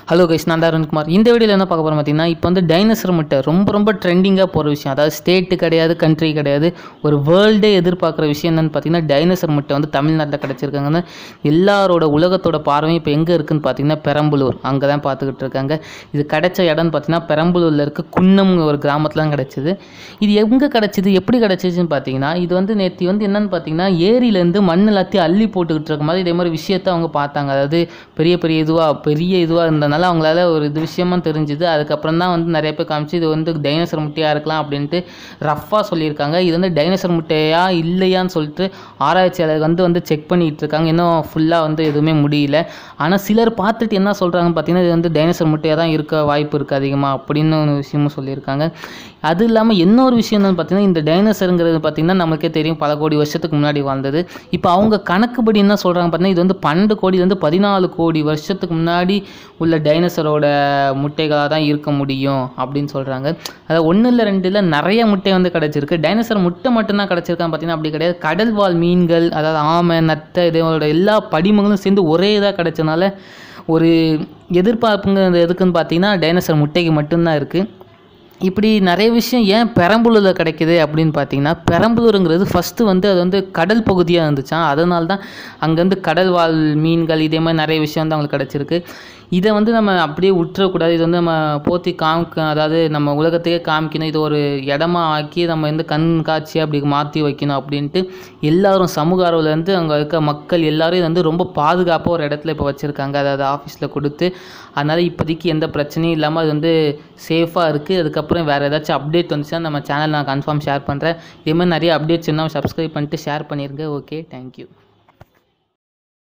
hello guys நான் தான் அருண்குமார் இந்த வீடியோவில் என்ன பார்க்க போகிறோம் பார்த்தீங்கன்னா இப்போ வந்து டைனோசர் முட்டை ரொம்ப ரொம்ப ட்ரெண்டிங்காக போகிற விஷயம் அதாவது ஸ்டேட்டு கிடையாது கண்ட்ரி கிடையாது ஒரு வேர்ல்டே எதிர்பார்க்குற விஷயம் என்னன்னு பார்த்தீங்கன்னா டைனோசர் முட்டை வந்து தமிழ்நாட்டில் கிடச்சிருக்காங்கன்னு எல்லாரோட உலகத்தோட பார்வையும் இப்போ எங்கே இருக்குன்னு பார்த்தீங்கன்னா பெரம்பலூர் அங்கே தான் பார்த்துக்கிட்டு இருக்காங்க இது கிடைச்ச இடம்னு பார்த்தீங்கன்னா பெரம்பலூரில் இருக்க குன்னம் ஒரு கிராமத்தில் தான் கிடச்சிது இது எங்கே கிடச்சிது எப்படி கிடச்சிச்சுன்னு பார்த்தீங்கன்னா இது வந்து நேற்று வந்து என்னன்னு பார்த்தீங்கன்னா ஏரியிலேருந்து மண் எல்லாத்தையும் அள்ளி போட்டுக்கிட்டு இருக்க மாதிரி இதே மாதிரி விஷயத்தை அவங்க பார்த்தாங்க அதாவது பெரிய பெரிய இதுவாக பெரிய இதுவாக இருந்தனால அவங்களால ஒரு இது விஷயமா தெரிஞ்சுது அதுக்கப்புறம் தான் வந்து நிறைய பேர் காமிச்சு இது வந்து டைனோசர் முட்டையாக இருக்கலாம் அப்படின்ட்டு ரஃப்பாக சொல்லியிருக்காங்க இது வந்து டைனோசர் முட்டையா இல்லையான்னு சொல்லிட்டு ஆராய்ச்சியாளர் வந்து வந்து செக் பண்ணிட்டு இருக்காங்க இன்னும் ஃபுல்லாக வந்து எதுவுமே முடியல ஆனால் சிலர் பார்த்துட்டு என்ன சொல்கிறாங்கன்னு பார்த்தீங்கன்னா இது வந்து டைனோசர் முட்டையாக தான் இருக்க வாய்ப்பு இருக்குது அதிகமாக அப்படின்னு ஒரு விஷயமும் சொல்லியிருக்காங்க அது இல்லாமல் இன்னொரு விஷயம் என்னன்னு பார்த்தீங்கன்னா இந்த டைனோசருங்கிறது பார்த்தீங்கன்னா நமக்கே தெரியும் பல கோடி வருஷத்துக்கு முன்னாடி வாழ்ந்தது இப்போ அவங்க கணக்குப்படி என்ன சொல்கிறாங்க பார்த்தீங்கன்னா இது வந்து பன்னெண்டு கோடி இது வந்து பதினாலு கோடி வருஷத்துக்கு முன்னாடி உள்ள டைனோசரோட முட்டைகளாக தான் இருக்க முடியும் அப்படின்னு சொல்கிறாங்க அதாவது ஒன்று இல்லை ரெண்டு இல்லை நிறைய முட்டை வந்து கிடச்சிருக்கு டைனோசர் முட்டை மட்டும்தான் கிடச்சிருக்கான்னு பார்த்தீங்கன்னா அப்படி கிடையாது கடல் வாழ் மீன்கள் அதாவது ஆமை நத்தை இதோட எல்லா படிமங்களும் சேர்ந்து ஒரே இதாக கிடச்சனால ஒரு எதிர்பார்ப்புங்கிறது எதுக்குன்னு பார்த்தீங்கன்னா டைனோசர் முட்டைக்கு மட்டும்தான் இருக்குது இப்படி நிறைய விஷயம் ஏன் பெரம்பலூரில் கிடைக்குது அப்படின்னு பார்த்தீங்கன்னா பெரம்பலூருங்கிறது ஃபஸ்ட்டு வந்து அது வந்து கடல் பகுதியாக இருந்துச்சான் அதனால தான் அங்கேருந்து கடல் வாழ் மீன்கள் இதே மாதிரி நிறைய விஷயம் வந்து அவங்களுக்கு கிடச்சிருக்கு இதை வந்து நம்ம அப்படியே விட்டுறக்கூடாது இது வந்து நம்ம போற்றி காமிக்க அதாவது நம்ம உலகத்தையே காமிக்கணும் இது ஒரு இடமா ஆக்கி நம்ம வந்து கண்காட்சி அப்படி மாற்றி வைக்கணும் அப்படின்ட்டு எல்லாரும் சமூக ஆர்வலேருந்து அங்கே இருக்க மக்கள் எல்லாரும் இது வந்து ரொம்ப பாதுகாப்பாக ஒரு இடத்துல இப்போ வச்சுருக்காங்க அதாவது ஆஃபீஸில் கொடுத்து அதனால் இப்போதைக்கு எந்த பிரச்சனையும் இல்லாமல் அது வந்து சேஃபாக இருக்குது அதுக்கப்புறம் வேறு ஏதாச்சும் அப்டேட் வந்துச்சுன்னா நம்ம சேனல் நான் கன்ஃபார்ம் ஷேர் பண்ணுறேன் இதே மாதிரி நிறைய அப்டேட்ஸ் இருந்தால் சப்ஸ்கிரைப் பண்ணிட்டு ஷேர் பண்ணிடுங்க ஓகே தேங்க்யூ